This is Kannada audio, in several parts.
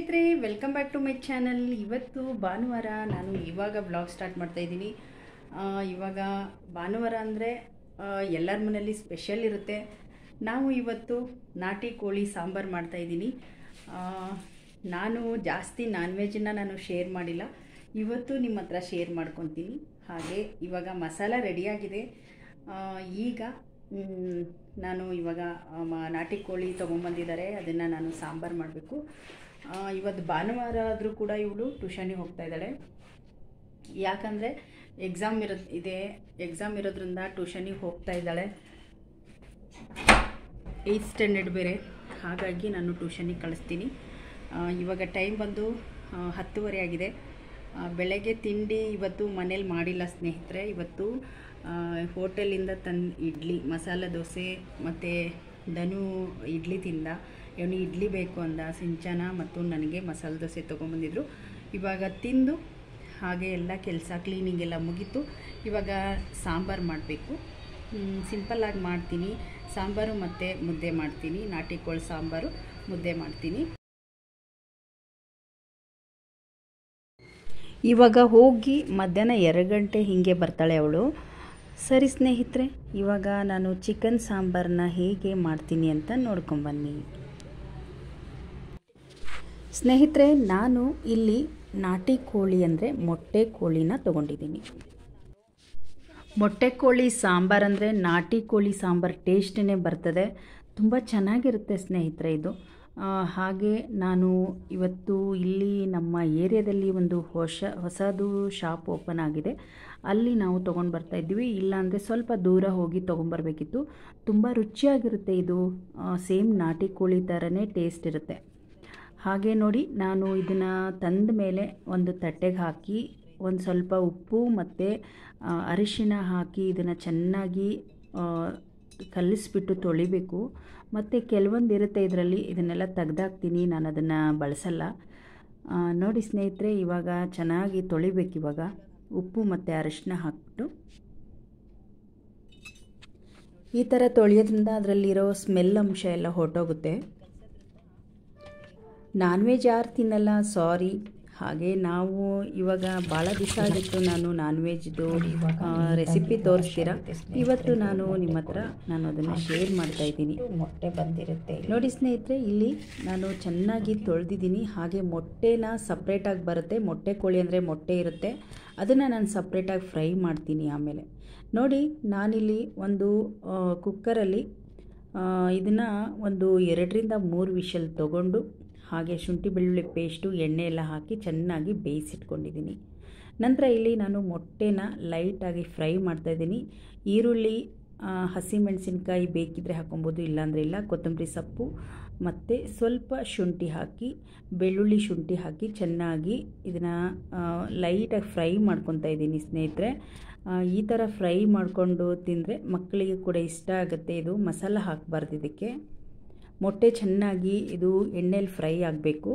ಸ್ನೇಹಿತರೆ welcome back to my channel ಇವತ್ತು ಭಾನುವಾರ ನಾನು ಇವಾಗ ಬ್ಲಾಗ್ ಸ್ಟಾರ್ಟ್ ಮಾಡ್ತಾ ಇದ್ದೀನಿ ಆ, ಇವಾಗ ಭಾನುವಾರ ಅಂದರೆ ಎಲ್ಲರ ಮನೆಯಲ್ಲಿ ಸ್ಪೆಷಲ್ ಇರುತ್ತೆ ನಾವು ಇವತ್ತು ನಾಟಿ ಕೋಳಿ ಸಾಂಬಾರು ಮಾಡ್ತಾ ಇದ್ದೀನಿ ಆ, ನಾನು ಜಾಸ್ತಿ ನಾನ್ ವೆಜ್ಜನ್ನ ನಾನು ಶೇರ್ ಮಾಡಿಲ್ಲ ಇವತ್ತು ನಿಮ್ಮ ಹತ್ರ ಶೇರ್ ಮಾಡ್ಕೊತೀನಿ ಹಾಗೆ ಇವಾಗ ಮಸಾಲ ರೆಡಿಯಾಗಿದೆ ಆ, ಈಗ ಮ್, ನಾನು ಇವಾಗ ಆ, ಮ- ನಾಟಿ ಕೋಳಿ ತೊಗೊಂಬಂದಿದ್ದಾರೆ ಅದನ್ನು ನಾನು ಸಾಂಬಾರು ಮಾಡಬೇಕು ಇವತ್ತು ಭಾನುವಾರ ಆದರೂ ಕೂಡ ಇವಳು ಟ್ಯೂಷನಿಗೆ ಹೋಗ್ತಾ ಇದ್ದಾಳೆ ಯಾಕಂದರೆ ಎಕ್ಸಾಮ್ ಇರೋ ಇದೆ ಎಕ್ಸಾಮ್ ಇರೋದ್ರಿಂದ ಟ್ಯೂಷನಿಗೆ ಹೋಗ್ತಾ ಇದ್ದಾಳೆ ಏಯ್ತ್ ಸ್ಟ್ಯಾಂಡರ್ಡ್ ಬೇರೆ ಹಾಗಾಗಿ ನಾನು ಟ್ಯೂಷನಿಗೆ ಕಳಿಸ್ತೀನಿ ಆ, ಇವಾಗ ಟೈಮ್ ಬಂದು ಆ, ಹತ್ತುವರೆ ಆಗಿದೆ ಆ, ಬೆಳಗ್ಗೆ ತಿಂಡಿ ಇವತ್ತು ಮನೇಲಿ ಮಾಡಿಲ್ಲ ಸ್ನೇಹಿತರೆ ಇವತ್ತು ಆ, ಹೋಟೆಲಿಂದ ತಂದು ಇಡ್ಲಿ ಮಸಾಲೆ ದೋಸೆ ಮತ್ತು ಧನು ಇಡ್ಲಿ ತಿಂದ ಇವನು ಇಡ್ಲಿ ಬೇಕು ಅಂದ ಸಿಂಚನ ಮತ್ತು ನನಗೆ ಮಸಾಲೆ ದೋಸೆ ತೊಗೊಂಬಂದಿದ್ರು ಇವಾಗ ತಿಂದು ಹಾಗೆ ಎಲ್ಲ ಕೆಲಸ ಕ್ಲೀನಿಂಗ್ ಎಲ್ಲ ಮುಗೀತು ಇವಾಗ ಸಾಂಬಾರು ಮಾಡಬೇಕು ಸಿಂಪಲ್ಲಾಗಿ ಮಾಡ್ತೀನಿ ಸಾಂಬಾರು ಮತ್ತು ಮುದ್ದೆ ಮಾಡ್ತೀನಿ ನಾಟಿ ಕೋಳಿ ಸಾಂಬಾರು ಮುದ್ದೆ ಮಾಡ್ತೀನಿ ಇವಾಗ ಹೋಗಿ ಮಧ್ಯಾಹ್ನ ಎರಡು ಗಂಟೆ ಹೀಗೆ ಬರ್ತಾಳೆ ಅವಳು ಸರಿ ಸ್ನೇಹಿತರೆ ಇವಾಗ ನಾನು ಚಿಕನ್ ಸಾಂಬಾರನ್ನ ಹೇಗೆ ಮಾಡ್ತೀನಿ ಅಂತ ನೋಡ್ಕೊಂಬನ್ನಿ ಸ್ನೇಹಿತರೆ ನಾನು ಇಲ್ಲಿ ನಾಟಿ ಕೋಳಿ ಅಂದರೆ ಮೊಟ್ಟೆ ಕೋಳಿನ ತೊಗೊಂಡಿದ್ದೀನಿ ಮೊಟ್ಟೆ ಕೋಳಿ ಸಾಂಬಾರು ಅಂದರೆ ನಾಟಿ ಕೋಳಿ ಸಾಂಬಾರು ಟೇಸ್ಟೇ ಬರ್ತದೆ ತುಂಬ ಚೆನ್ನಾಗಿರುತ್ತೆ ಸ್ನೇಹಿತರೆ ಇದು ಆ, ಹಾಗೆ ನಾನು ಇವತ್ತು ಇಲ್ಲಿ ನಮ್ಮ ಏರಿಯಾದಲ್ಲಿ ಒಂದು ಹೊಸ ಹೊಸದು ಶಾಪ್ ಓಪನ್ ಆಗಿದೆ ಅಲ್ಲಿ ನಾವು ತೊಗೊಂಡು ಬರ್ತಾ ಇದ್ವಿ ಇಲ್ಲಾಂದರೆ ಸ್ವಲ್ಪ ದೂರ ಹೋಗಿ ತೊಗೊಂಬರ್ಬೇಕಿತ್ತು ತುಂಬ ರುಚಿಯಾಗಿರುತ್ತೆ ಇದು ಸೇಮ್ ನಾಟಿ ಕೋಳಿ ಥರನೇ ಟೇಸ್ಟ್ ಇರುತ್ತೆ ಹಾಗೆ ನೋಡಿ ನಾನು ಇದನ್ನು ತಂದ ಮೇಲೆ ಒಂದು ತಟ್ಟೆಗೆ ಹಾಕಿ ಒಂದು ಸ್ವಲ್ಪ ಉಪ್ಪು ಮತ್ತು ಆ, ಅರಿಶಿಣ ಹಾಕಿ ಇದನ್ನು ಚೆನ್ನಾಗಿ ಆ, ಕಲಿಸ್ಬಿಟ್ಟು ತೊಳಿಬೇಕು ಮತ್ತು ಕೆಲವೊಂದು ಇರುತ್ತೆ ಇದರಲ್ಲಿ ಇದನ್ನೆಲ್ಲ ತೆಗ್ದಾಕ್ತೀನಿ ನಾನು ಅದನ್ನು ಬಳಸಲ್ಲ ಆ, ನೋಡಿ ಸ್ನೇಹಿತರೆ ಇವಾಗ ಚೆನ್ನಾಗಿ ತೊಳಿಬೇಕು ಇವಾಗ ಉಪ್ಪು ಮತ್ತು ಅರಿಶಿನ ಹಾಕ್ಬಿಟ್ಟು ಈ ಥರ ತೊಳೆಯೋದ್ರಿಂದ ಅದರಲ್ಲಿರೋ ಸ್ಮೆಲ್ ಅಂಶ ಎಲ್ಲ ಹೊರಟೋಗುತ್ತೆ ನಾನ್ ವೆಜ್ ಯಾರು ತಿನ್ನಲ್ಲ ಸಾರಿ ಹಾಗೆ ನಾವು ಇವಾಗ ಭಾಳ ದಿವಸ ಆಗಿತ್ತು ನಾನು ನಾನ್ ವೆಜ್ದು ರೆಸಿಪಿ ತೋರಿಸ್ತೀರಾ ಇವತ್ತು ನಾನು ನಿಮ್ಮ ಹತ್ರ ನಾನು ಅದನ್ನು ಶೇರ್ ಮಾಡ್ತಾ ಇದ್ದೀನಿ ಮೊಟ್ಟೆ ಬಂದಿರುತ್ತೆ ನೋಡಿ ಸ್ನೇಹಿತರೆ ಇಲ್ಲಿ ನಾನು ಚೆನ್ನಾಗಿ ತೊಳೆದಿದ್ದೀನಿ ಹಾಗೆ ಮೊಟ್ಟೆನ ಸಪ್ರೇಟಾಗಿ ಬರುತ್ತೆ ಮೊಟ್ಟೆ ಕೋಳಿ ಅಂದರೆ ಮೊಟ್ಟೆ ಇರುತ್ತೆ ಅದನ್ನು ನಾನು ಸಪ್ರೇಟಾಗಿ ಫ್ರೈ ಮಾಡ್ತೀನಿ ಆಮೇಲೆ ನೋಡಿ ನಾನಿಲ್ಲಿ ಒಂದು ಆ, ಕುಕ್ಕರಲ್ಲಿ ಇದನ್ನು ಒಂದು ಎರಡರಿಂದ ಮೂರು ವಿಷಲ್ ತೊಗೊಂಡು ಹಾಗೆ ಶುಂಠಿ ಬೆಳ್ಳುಳ್ಳಿ ಪೇಸ್ಟು ಎಣ್ಣೆ ಎಲ್ಲ ಹಾಕಿ ಚೆನ್ನಾಗಿ ಬೇಯಿಸಿಟ್ಕೊಂಡಿದ್ದೀನಿ ನಂತರ ಇಲ್ಲಿ ನಾನು ಮೊಟ್ಟೆನ ಲೈಟಾಗಿ ಫ್ರೈ ಮಾಡ್ತಾಯಿದ್ದೀನಿ ಈರುಳ್ಳಿ ಆ, ಹಸಿಮೆಣಸಿನ್ಕಾಯಿ ಬೇಕಿದ್ದರೆ ಹಾಕೊಬೋದು ಇಲ್ಲಾಂದರೆ ಇಲ್ಲ ಕೊತ್ತಂಬರಿ ಸೊಪ್ಪು ಮತ್ತು ಸ್ವಲ್ಪ ಶುಂಠಿ ಹಾಕಿ ಬೆಳ್ಳುಳ್ಳಿ ಶುಂಠಿ ಹಾಕಿ ಚೆನ್ನಾಗಿ ಇದನ್ನು ಲೈಟಾಗಿ ಫ್ರೈ ಮಾಡ್ಕೊತಾ ಇದ್ದೀನಿ ಸ್ನೇಹಿತರೆ ಆ, ಈ ಥರ ಫ್ರೈ ಮಾಡಿಕೊಂಡು ತಿಂದರೆ ಮಕ್ಕಳಿಗೆ ಕೂಡ ಇಷ್ಟ ಆಗುತ್ತೆ ಇದು ಮಸಾಲ ಹಾಕಬಾರ್ದು ಇದಕ್ಕೆ ಮೊಟ್ಟೆ ಚೆನ್ನಾಗಿ ಇದು ಎಣ್ಣೆಲಿ ಫ್ರೈ ಆಗಬೇಕು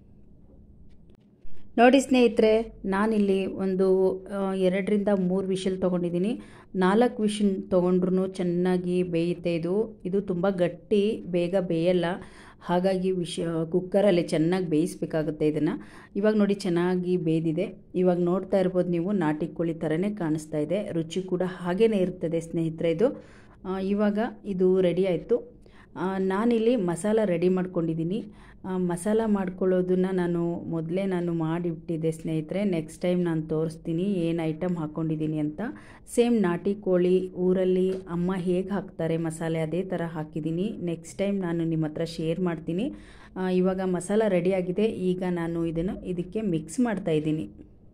ನೋಡಿ ಸ್ನೇಹಿತರೆ ನಾನಿಲ್ಲಿ ಒಂದು ಆ, ಎರಡರಿಂದ ಮೂರು ವಿಷಲ್ ತೊಗೊಂಡಿದ್ದೀನಿ ನಾಲ್ಕು ವಿಷಲ್ ತೊಗೊಂಡ್ರು ಚೆನ್ನಾಗಿ ಬೇಯುತ್ತೆ ಇದು ಇದು ತುಂಬ ಗಟ್ಟಿ ಬೇಗ ಬೇಯಲ್ಲ ಹಾಗಾಗಿ ವಿಷ ಕುಕ್ಕರಲ್ಲಿ ಚೆನ್ನಾಗಿ ಬೇಯಿಸ್ಬೇಕಾಗುತ್ತೆ ಇದನ್ನು ಇವಾಗ ನೋಡಿ ಚೆನ್ನಾಗಿ ಬೇಯ್ದಿದೆ ಇವಾಗ ನೋಡ್ತಾ ಇರ್ಬೋದು ನೀವು ನಾಟಿ ಕೋಳಿ ಥರನೇ ಕಾಣಿಸ್ತಾ ಇದೆ ರುಚಿ ಕೂಡ ಹಾಗೇ ಇರ್ತದೆ ಸ್ನೇಹಿತರೆ ಇದು ಆ, ಇವಾಗ ಇದು ರೆಡಿ ಆಯಿತು ಆ, ನಾನಿಲ್ಲಿ ಮಸಾಲ ರೆಡಿ ಮಾಡ್ಕೊಂಡಿದ್ದೀನಿ ಆ, ಮಸಾಲ ಮಾಡ್ಕೊಳ್ಳೋದನ್ನು ನಾನು ಮೊದಲೇ ನಾನು ಮಾಡಿಬಿಟ್ಟಿದ್ದೆ ಸ್ನೇಹಿತರೆ ನೆಕ್ಸ್ಟ್ ಟೈಮ್ ನಾನು ತೋರಿಸ್ತೀನಿ ಏನು ಐಟಮ್ ಹಾಕ್ಕೊಂಡಿದ್ದೀನಿ ಅಂತ ಸೇಮ್ ನಾಟಿ ಕೋಳಿ ಊರಲ್ಲಿ ಅಮ್ಮ ಹೇಗೆ ಹಾಕ್ತಾರೆ ಮಸಾಲೆ ಅದೇ ಥರ ಹಾಕಿದ್ದೀನಿ ನೆಕ್ಸ್ಟ್ ಟೈಮ್ ನಾನು ನಿಮ್ಮ ಹತ್ರ ಶೇರ್ ಮಾಡ್ತೀನಿ ಆ, ಇವಾಗ ಮಸಾಲ ರೆಡಿಯಾಗಿದೆ ಈಗ ನಾನು ಇದನ್ನು ಇದಕ್ಕೆ ಮಿಕ್ಸ್ ಮಾಡ್ತಾ ಇದ್ದೀನಿ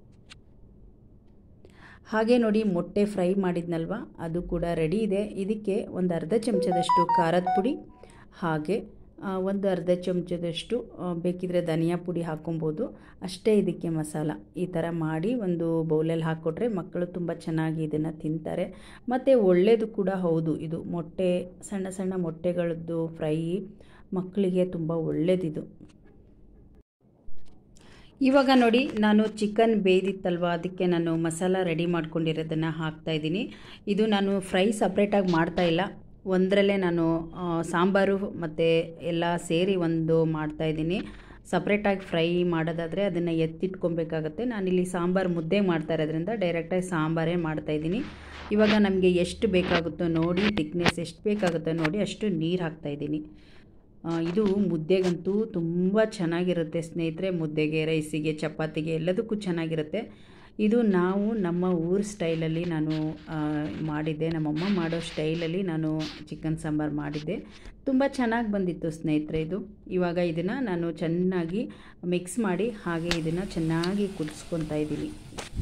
ಹಾಗೆ ನೋಡಿ ಮೊಟ್ಟೆ ಫ್ರೈ ಮಾಡಿದ್ನಲ್ವ ಅದು ಕೂಡ ರೆಡಿ ಇದೆ ಇದಕ್ಕೆ ಒಂದು ಅರ್ಧ ಚಮಚದಷ್ಟು ಖಾರದ ಪುಡಿ ಹಾಗೆ ಆ, ಒಂದು ಅರ್ಧ ಚಮಚದಷ್ಟು ಆ, ಬೇಕಿದ್ರೆ ಧನಿಯಾ ಪುಡಿ ಹಾಕೊಬೋದು ಅಷ್ಟೇ ಇದಕ್ಕೆ ಮಸಾಲ ಈ ಥರ ಮಾಡಿ ಒಂದು ಬೌಲಲ್ಲಿ ಹಾಕ್ಕೊಟ್ರೆ ಮಕ್ಕಳು ತುಂಬ ಚೆನ್ನಾಗಿ ಇದನ್ನು ತಿಂತಾರೆ ಮತ್ತು ಒಳ್ಳೆಯದು ಕೂಡ ಹೌದು ಇದು ಮೊಟ್ಟೆ ಸಣ್ಣ ಸಣ್ಣ ಮೊಟ್ಟೆಗಳದ್ದು ಫ್ರೈ ಮಕ್ಕಳಿಗೆ ತುಂಬ ಒಳ್ಳೆಯದಿದು ಇವಾಗ ನೋಡಿ ನಾನು ಚಿಕನ್ ಬೇಯ್ದಿತ್ತಲ್ವ ಅದಕ್ಕೆ ನಾನು ಮಸಾಲ ರೆಡಿ ಮಾಡ್ಕೊಂಡಿರೋದನ್ನು ಹಾಕ್ತಾ ಇದ್ದೀನಿ ಇದು ನಾನು ಫ್ರೈ ಸಪ್ರೇಟಾಗಿ ಮಾಡ್ತಾ ಇಲ್ಲ ಒಂದರಲ್ಲೇ ನಾನು ಆ, ಸಾಂಬಾರು ಮತ್ತು ಎಲ್ಲ ಸೇರಿ ಒಂದು ಮಾಡ್ತಾಯಿದ್ದೀನಿ ಸಪ್ರೇಟಾಗಿ ಫ್ರೈ ಮಾಡೋದಾದರೆ ಅದನ್ನು ಎತ್ತಿಟ್ಕೊಬೇಕಾಗತ್ತೆ ನಾನಿಲ್ಲಿ ಸಾಂಬಾರು ಮುದ್ದೆ ಮಾಡ್ತಾ ಇರೋದ್ರಿಂದ ಡೈರೆಕ್ಟಾಗಿ ಸಾಂಬಾರೇ ಮಾಡ್ತಾಯಿದ್ದೀನಿ ಇವಾಗ ನಮಗೆ ಎಷ್ಟು ಬೇಕಾಗುತ್ತೋ ನೋಡಿ ತಿಕ್ನೆಸ್ ಎಷ್ಟು ಬೇಕಾಗುತ್ತೋ ನೋಡಿ ಅಷ್ಟು ನೀರು ಹಾಕ್ತಾಯಿದ್ದೀನಿ ಇದು ಮುದ್ದೆಗಂತೂ ತುಂಬ ಚೆನ್ನಾಗಿರುತ್ತೆ ಸ್ನೇಹಿತರೆ ಮುದ್ದೆಗೆ ರೈಸಿಗೆ ಚಪಾತಿಗೆ ಎಲ್ಲದಕ್ಕೂ ಚೆನ್ನಾಗಿರುತ್ತೆ ಇದು ನಾವು ನಮ್ಮ ಊರ ಸ್ಟೈಲಲ್ಲಿ ನಾನು ಮಾಡಿದ್ದೆ ನಮ್ಮಮ್ಮ ಮಾಡೋ ಸ್ಟೈಲಲ್ಲಿ ನಾನು ಚಿಕನ್ ಸಾಂಬಾರು ಮಾಡಿದ್ದೆ ತುಂಬ ಚೆನ್ನಾಗಿ ಬಂದಿತ್ತು ಸ್ನೇಹಿತರೆ ಇದು ಇವಾಗ ಇದನ್ನು ನಾನು ಚೆನ್ನಾಗಿ ಮಿಕ್ಸ್ ಮಾಡಿ ಹಾಗೆ ಇದನ್ನು ಚೆನ್ನಾಗಿ ಕುದಿಸ್ಕೊತಾ ಇದ್ದೀನಿ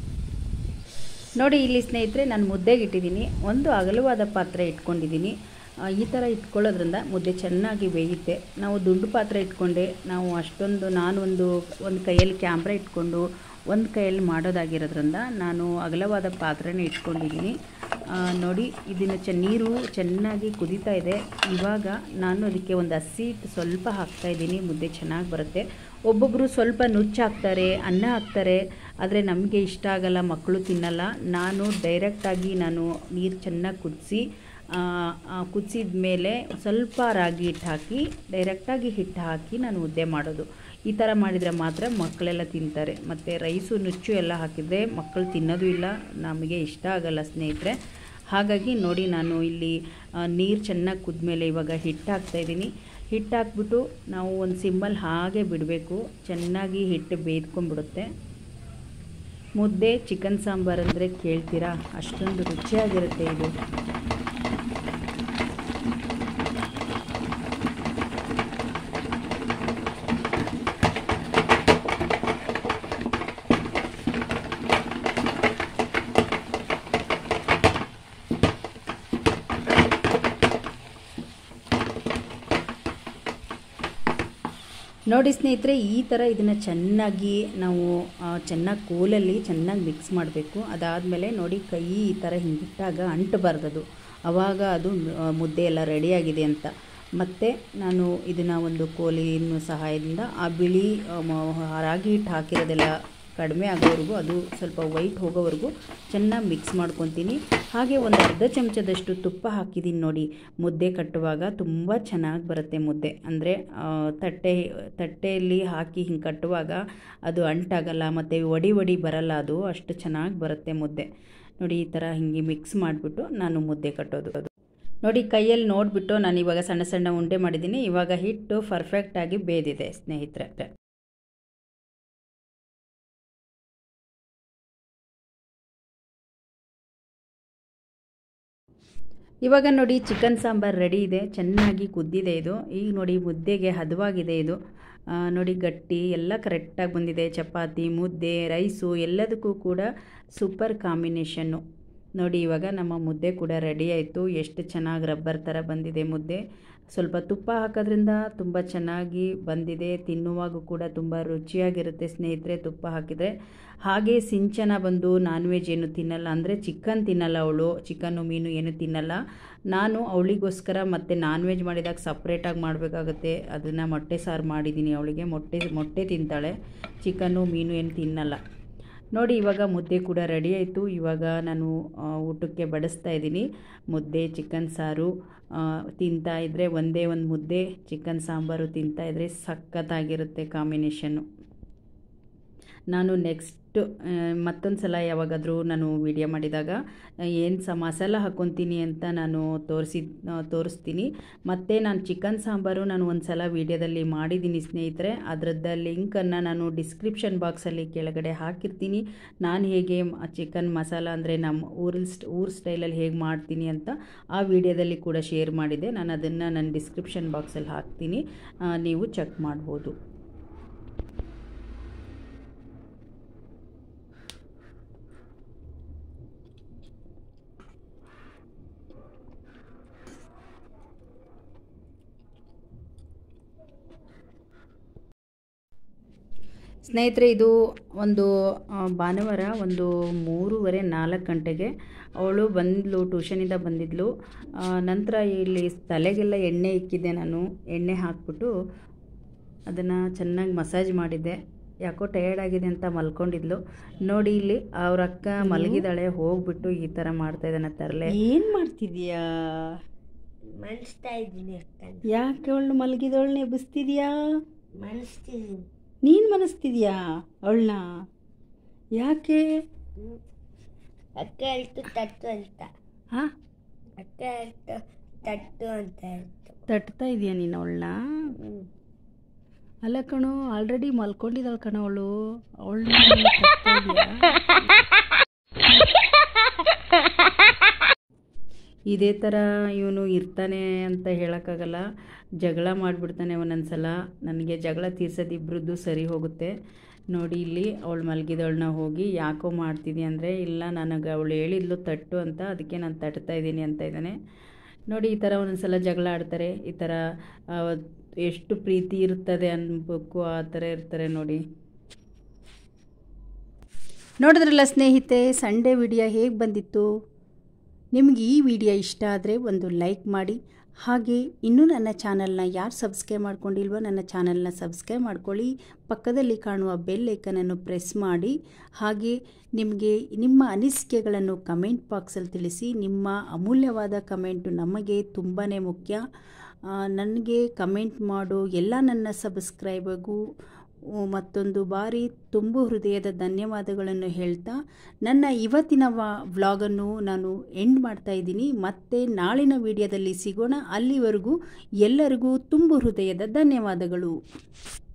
ನೋಡಿ ಇಲ್ಲಿ ಸ್ನೇಹಿತರೆ ನಾನು ಮುದ್ದೆಗೆ ಇಟ್ಟಿದ್ದೀನಿ ಒಂದು ಅಗಲವಾದ ಪಾತ್ರೆ ಇಟ್ಕೊಂಡಿದ್ದೀನಿ ಈ ಥರ ಇಟ್ಕೊಳ್ಳೋದ್ರಿಂದ ಮುದ್ದೆ ಚೆನ್ನಾಗಿ ಬೇಯುತ್ತೆ ನಾವು ದುಡ್ಡು ಪಾತ್ರೆ ಇಟ್ಕೊಂಡೆ ನಾವು ಅಷ್ಟೊಂದು ನಾನು ಒಂದು ಒಂದು ಕೈಯಲ್ಲಿ ಕ್ಯಾಮ್ರಾ ಇಟ್ಕೊಂಡು ಒಂದು ಕೈಯಲ್ಲಿ ಮಾಡೋದಾಗಿರೋದ್ರಿಂದ ನಾನು ಅಗಲವಾದ ಪಾತ್ರೆನೇ ಇಟ್ಕೊಂಡಿದ್ದೀನಿ ನೋಡಿ ಇದನ್ನು ಚ ನೀರು ಚೆನ್ನಾಗಿ ಕುದೀತಾ ಇದೆ ಇವಾಗ ನಾನು ಅದಕ್ಕೆ ಒಂದು ಹಸಿ ಸ್ವಲ್ಪ ಹಾಕ್ತಾಯಿದ್ದೀನಿ ಮುದ್ದೆ ಚೆನ್ನಾಗಿ ಬರುತ್ತೆ ಒಬ್ಬೊಬ್ಬರು ಸ್ವಲ್ಪ ನುಚ್ಚು ಹಾಕ್ತಾರೆ ಅನ್ನ ಹಾಕ್ತಾರೆ ಆದರೆ ನಮಗೆ ಇಷ್ಟ ಆಗಲ್ಲ ಮಕ್ಕಳು ತಿನ್ನಲ್ಲ ನಾನು ಡೈರೆಕ್ಟಾಗಿ ನಾನು ನೀರು ಚೆನ್ನಾಗಿ ಕುದಿಸಿ ಕುದಿಸಿದ ಮೇಲೆ ಸ್ವಲ್ಪ ರಾಗಿ ಹಿಟ್ಟು ಹಾಕಿ ಡೈರೆಕ್ಟಾಗಿ ಹಿಟ್ಟು ಹಾಕಿ ನಾನು ಮುದ್ದೆ ಮಾಡೋದು ಈ ಥರ ಮಾಡಿದರೆ ಮಾತ್ರ ಮಕ್ಕಳೆಲ್ಲ ತಿಂತಾರೆ ಮತ್ತು ರೈಸು ನುಚ್ಚು ಎಲ್ಲ ಹಾಕಿದರೆ ಮಕ್ಕಳು ತಿನ್ನೋದು ಇಲ್ಲ ನಮಗೆ ಇಷ್ಟ ಆಗಲ್ಲ ಸ್ನೇಹಿತರೆ ಹಾಗಾಗಿ ನೋಡಿ ನಾನು ಇಲ್ಲಿ ನೀರು ಚೆನ್ನಾಗಿ ಕುದ್ಮೇಲೆ ಇವಾಗ ಹಿಟ್ಟು ಹಾಕ್ತಾಯಿದ್ದೀನಿ ಹಿಟ್ಟು ಹಾಕ್ಬಿಟ್ಟು ನಾವು ಒಂದು ಸಿಮ್ಮಲ್ ಹಾಗೆ ಬಿಡಬೇಕು ಚೆನ್ನಾಗಿ ಹಿಟ್ಟು ಬೇಯ್ಕೊಂಡ್ಬಿಡುತ್ತೆ ಮುದ್ದೆ ಚಿಕನ್ ಸಾಂಬಾರು ಅಂದರೆ ಕೇಳ್ತೀರಾ ಅಷ್ಟೊಂದು ರುಚಿಯಾಗಿರುತ್ತೆ ಇದು ನೋಡಿ ಸ್ನೇಹಿತರೆ ಈ ಥರ ಇದನ್ನು ಚೆನ್ನಾಗಿ ನಾವು ಚೆನ್ನಾಗಿ ಕೋಲಲ್ಲಿ ಚೆನ್ನಾಗಿ ಮಿಕ್ಸ್ ಮಾಡಬೇಕು ಅದಾದಮೇಲೆ ನೋಡಿ ಕೈ ಈ ಥರ ಹಿಂಗಿಟ್ಟಾಗ ಅಂಟಬಾರ್ದದು ಆವಾಗ ಅದು ಮುದ್ದೆ ಎಲ್ಲ ರೆಡಿಯಾಗಿದೆ ಅಂತ ಮತ್ತು ನಾನು ಇದನ್ನು ಒಂದು ಕೋಲಿನ ಸಹಾಯದಿಂದ ಆ ಬಿಳಿ ರಾಗಿ ಹಿಟ್ಟು ಹಾಕಿರೋದೆಲ್ಲ ಕಡಿಮೆ ಆಗೋವರೆಗೂ ಅದು ಸ್ವಲ್ಪ ವೈಟ್ ಹೋಗೋವರೆಗೂ ಚೆನ್ನಾಗಿ ಮಿಕ್ಸ್ ಮಾಡ್ಕೊತೀನಿ ಹಾಗೆ ಒಂದು ಅರ್ಧ ಚಮಚದಷ್ಟು ತುಪ್ಪ ಹಾಕಿದ್ದೀನಿ ನೋಡಿ ಮುದ್ದೆ ಕಟ್ಟುವಾಗ ತುಂಬ ಚೆನ್ನಾಗಿ ಬರುತ್ತೆ ಮುದ್ದೆ ಅಂದರೆ ತಟ್ಟೆ ತಟ್ಟೆಯಲ್ಲಿ ಹಾಕಿ ಹಿಂಗೆ ಕಟ್ಟುವಾಗ ಅದು ಅಂಟಾಗಲ್ಲ ಮತ್ತು ಒಡಿ ಒಡಿ ಬರಲ್ಲ ಅದು ಅಷ್ಟು ಚೆನ್ನಾಗಿ ಬರುತ್ತೆ ಮುದ್ದೆ ನೋಡಿ ಈ ಥರ ಹಿಂಗೆ ಮಿಕ್ಸ್ ಮಾಡಿಬಿಟ್ಟು ನಾನು ಮುದ್ದೆ ಕಟ್ಟೋದು ಅದು ನೋಡಿ ಕೈಯಲ್ಲಿ ನೋಡಿಬಿಟ್ಟು ನಾನು ಇವಾಗ ಸಣ್ಣ ಸಣ್ಣ ಉಂಡೆ ಮಾಡಿದ್ದೀನಿ ಇವಾಗ ಹಿಟ್ಟು ಪರ್ಫೆಕ್ಟಾಗಿ ಬೇದಿದೆ ಸ್ನೇಹಿತರೆ ಇವಾಗ ನೋಡಿ ಚಿಕನ್ ಸಾಂಬಾರು ರೆಡಿ ಇದೆ ಚೆನ್ನಾಗಿ ಕುದ್ದಿದೆ ಇದು ಈಗ ನೋಡಿ ಮುದ್ದೆಗೆ ಹದವಾಗಿದೆ ಇದು ನೋಡಿ ಗಟ್ಟಿ ಎಲ್ಲ ಕರೆಕ್ಟಾಗಿ ಬಂದಿದೆ ಚಪಾತಿ ಮುದ್ದೆ ರೈಸು ಎಲ್ಲದಕ್ಕೂ ಕೂಡ ಸೂಪರ್ ಕಾಂಬಿನೇಷನ್ನು ನೋಡಿ ಇವಾಗ ನಮ್ಮ ಮುದ್ದೆ ಕೂಡ ರೆಡಿ ಆಯಿತು ಎಷ್ಟು ಚೆನ್ನಾಗಿ ರಬ್ಬರ್ ಥರ ಬಂದಿದೆ ಮುದ್ದೆ ಸ್ವಲ್ಪ ತುಪ್ಪ ಹಾಕೋದ್ರಿಂದ ತುಂಬ ಚೆನ್ನಾಗಿ ಬಂದಿದೆ ತಿನ್ನುವಾಗೂ ಕೂಡ ತುಂಬ ರುಚಿಯಾಗಿರುತ್ತೆ ಸ್ನೇಹಿತರೆ ತುಪ್ಪ ಹಾಕಿದರೆ ಹಾಗೆ ಸಿಂಚನ ಬಂದು ನಾನ್ ವೆಜ್ ಏನು ತಿನ್ನಲ್ಲ ಅಂದರೆ ಚಿಕನ್ ತಿನ್ನಲ್ಲ ಅವಳು ಚಿಕನ್ನು ಮೀನು ಏನು ತಿನ್ನಲ್ಲ ನಾನು ಅವಳಿಗೋಸ್ಕರ ಮತ್ತು ನಾನ್ ವೆಜ್ ಮಾಡಿದಾಗ ಸಪ್ರೇಟಾಗಿ ಮಾಡಬೇಕಾಗುತ್ತೆ ಅದನ್ನು ಮೊಟ್ಟೆ ಸಾರು ಮಾಡಿದ್ದೀನಿ ಅವಳಿಗೆ ಮೊಟ್ಟೆ ಮೊಟ್ಟೆ ತಿಂತಾಳೆ ಚಿಕನ್ನು ಮೀನು ಏನು ತಿನ್ನಲ್ಲ ನೋಡಿ ಇವಾಗ ಮುದ್ದೆ ಕೂಡ ರೆಡಿ ಆಯಿತು ಇವಾಗ ನಾನು ಊಟಕ್ಕೆ ಬಡಿಸ್ತಾ ಇದ್ದೀನಿ ಮುದ್ದೆ ಚಿಕನ್ ಸಾರು ತಿಂತಾ ಇದ್ದರೆ ಒಂದೇ ಒಂದು ಮುದ್ದೆ ಚಿಕನ್ ಸಾಂಬಾರು ತಿಂತಾ ಇದ್ದರೆ ಸಖತ್ತಾಗಿರುತ್ತೆ ಕಾಂಬಿನೇಷನ್ನು ನಾನು ನೆಕ್ಸ್ಟ್ ಮತ್ತೊಂದು ಸಲ ಯಾವಾಗಾದರೂ ನಾನು ವಿಡಿಯೋ ಮಾಡಿದಾಗ ಏನು ಸ ಮಸಾಲ ಹಾಕ್ಕೊತೀನಿ ಅಂತ ನಾನು ತೋರಿಸಿ ತೋರಿಸ್ತೀನಿ ಮತ್ತು ನಾನು ಚಿಕನ್ ಸಾಂಬಾರು ನಾನು ಒಂದು ಸಲ ವೀಡಿಯೋದಲ್ಲಿ ಮಾಡಿದ್ದೀನಿ ಸ್ನೇಹಿತರೆ ಅದರದ್ದು ಲಿಂಕನ್ನು ನಾನು ಡಿಸ್ಕ್ರಿಪ್ಷನ್ ಬಾಕ್ಸಲ್ಲಿ ಕೆಳಗಡೆ ಹಾಕಿರ್ತೀನಿ ನಾನು ಹೇಗೆ ಚಿಕನ್ ಮಸಾಲ ಅಂದರೆ ನಮ್ಮ ಊರಲ್ಲಿ ಊರ್ ಸ್ಟೈಲಲ್ಲಿ ಹೇಗೆ ಮಾಡ್ತೀನಿ ಅಂತ ಆ ವಿಡಿಯೋದಲ್ಲಿ ಕೂಡ ಶೇರ್ ಮಾಡಿದ್ದೆ ನಾನು ಅದನ್ನು ನನ್ನ ಡಿಸ್ಕ್ರಿಪ್ಷನ್ ಬಾಕ್ಸಲ್ಲಿ ಹಾಕ್ತೀನಿ ನೀವು ಚೆಕ್ ಮಾಡ್ಬೋದು ಸ್ನೇಹಿತರೆ ಇದು ಒಂದು ಆ, ಭಾನುವಾರ ಒಂದು ಮೂರುವರೆ ನಾಲ್ಕು ಗಂಟೆಗೆ ಅವಳು ಬಂದಳು ಟ್ಯೂಷನಿಂದ ಬಂದಿದ್ಲು ಆ, ನಂತರ ಇಲ್ಲಿ ತಲೆಗೆಲ್ಲ ಎಣ್ಣೆ ಇಕ್ಕಿದ್ದೆ ನಾನು ಎಣ್ಣೆ ಹಾಕ್ಬಿಟ್ಟು ಅದನ್ನು ಚೆನ್ನಾಗಿ ಮಸಾಜ್ ಮಾಡಿದ್ದೆ ಯಾಕೋ ಟಯರ್ಡ್ ಆಗಿದೆ ಅಂತ ಮಲ್ಕೊಂಡಿದ್ಲು ನೋಡಿ ಇಲ್ಲಿ ಅವ್ರ ಅಕ್ಕ ಮಲಗಿದಾಳೆ ಹೋಗ್ಬಿಟ್ಟು ಈ ಥರ ಮಾಡ್ತಾ ಇದ್ದಾನೆ ತರಲೆ ಏನ್ ಮಾಡ್ತಿದ್ಯಾ ಮನ್ಸ್ತಾ ಇದ್ದೀನಿ ಅಕ್ಕ ಯಾಕೆ ಅವಳು ಮಲಗಿದವಳನ್ನ ಎಬ್ಬಿಸ್ತಿದ್ಯಾ ಮನ್ಸ್ತಿದ್ದೀನಿ ನೀನು ಮನಸ್ತಿದ್ಯಾ ಅವಳನ್ನ ಯಾಕೆ ಅಕ್ಕ ಹೇಳ್ತು ತಟ್ಟು ಅಂತ ಹಾಂ ಅಕ್ಕ ಹೇಳ್ತು ತಟ್ಟು ಅಂತ ಹೇಳ್ತು ತಟ್ತಾ ಇದೆಯಾ ನೀನು ಅವಳನ್ನ ಹ್ಮ್. ಅಲ್ಲ ಕಣೋ ಆಲ್ರೆಡಿ ಮಲ್ಕೊಂಡಿದ್ದಾಳೆ ಕಣೋ ಅವಳು ಅವಳನ್ನ ಇದೇ ಥರ ಇವನು ಇರ್ತಾನೆ ಅಂತ ಹೇಳೋಕ್ಕಾಗಲ್ಲ ಜಗಳ ಮಾಡಿಬಿಡ್ತಾನೆ ಒಂದೊಂದ್ಸಲ ನನಗೆ ಜಗಳ ತೀರ್ಸೋದು ಇಬ್ಬರದ್ದು ಸರಿ ಹೋಗುತ್ತೆ ನೋಡಿ ಇಲ್ಲಿ ಅವಳು ಮಲಗಿದವಳನ್ನ ಹೋಗಿ ಯಾಕೋ ಮಾಡ್ತಿದ್ದಿ ಅಂದರೆ ಇಲ್ಲ ನನಗೆ ಅವಳು ಹೇಳಿದ್ಲು ತಟ್ಟು ಅಂತ ಅದಕ್ಕೆ ನಾನು ತಟ್ತಾ ಇದ್ದೀನಿ ಅಂತ ಇದ್ದಾನೆ ನೋಡಿ ಈ ಥರ ಒಂದೊಂದ್ಸಲ ಜಗಳ ಆಡ್ತಾರೆ ಈ ಥರ ಆ, ಎಷ್ಟು ಪ್ರೀತಿ ಇರ್ತದೆ ಅನ್ಬೇಕು ಆ ಥರ ಇರ್ತಾರೆ ನೋಡಿ ನೋಡಿದ್ರಲ್ಲ ಸ್ನೇಹಿತೆ ಸಂಡೇ ವಿಡಿಯೋ ಹೇಗೆ ಬಂದಿತ್ತು ನಿಮಗೆ ಈ ವಿಡಿಯೋ ಇಷ್ಟ ಆದರೆ ಒಂದು ಲೈಕ್ ಮಾಡಿ ಹಾಗೆ ಇನ್ನೂ ನನ್ನ ಚಾನಲ್ನ ಯಾರು ಸಬ್ಸ್ಕ್ರೈಬ್ ಮಾಡ್ಕೊಂಡಿಲ್ವೋ ನನ್ನ ಚಾನಲ್ನ ಸಬ್ಸ್ಕ್ರೈಬ್ ಮಾಡ್ಕೊಳ್ಳಿ ಪಕ್ಕದಲ್ಲಿ ಕಾಣುವ ಬೆಲ್ ಐಕನನ್ನು ಪ್ರೆಸ್ ಮಾಡಿ ಹಾಗೆ ನಿಮಗೆ ನಿಮ್ಮ ಅನಿಸಿಕೆಗಳನ್ನು ಕಮೆಂಟ್ ಬಾಕ್ಸಲ್ಲಿ ತಿಳಿಸಿ ನಿಮ್ಮ ಅಮೂಲ್ಯವಾದ ಕಮೆಂಟು ನಮಗೆ ತುಂಬಾ ಮುಖ್ಯ ಆ, ನನಗೆ ಕಮೆಂಟ್ ಮಾಡೋ ಎಲ್ಲ ನನ್ನ ಸಬ್ಸ್ಕ್ರೈಬರ್ಗೂ ಮತ್ತೊಂದು ಬಾರಿ ತುಂಬು ಹೃದಯದ ಧನ್ಯವಾದಗಳನ್ನು ಹೇಳ್ತಾ ನನ್ನ ಇವತ್ತಿನ ವಾ ವ್ಲಾಗನ್ನು ನಾನು ಎಂಡ್ ಮಾಡ್ತಾ ಇದ್ದೀನಿ ಮತ್ತೆ ನಾಳಿನ ವಿಡಿಯೋದಲ್ಲಿ ಸಿಗೋಣ ಅಲ್ಲಿವರೆಗೂ ಎಲ್ಲರಿಗೂ ತುಂಬು ಹೃದಯದ ಧನ್ಯವಾದಗಳು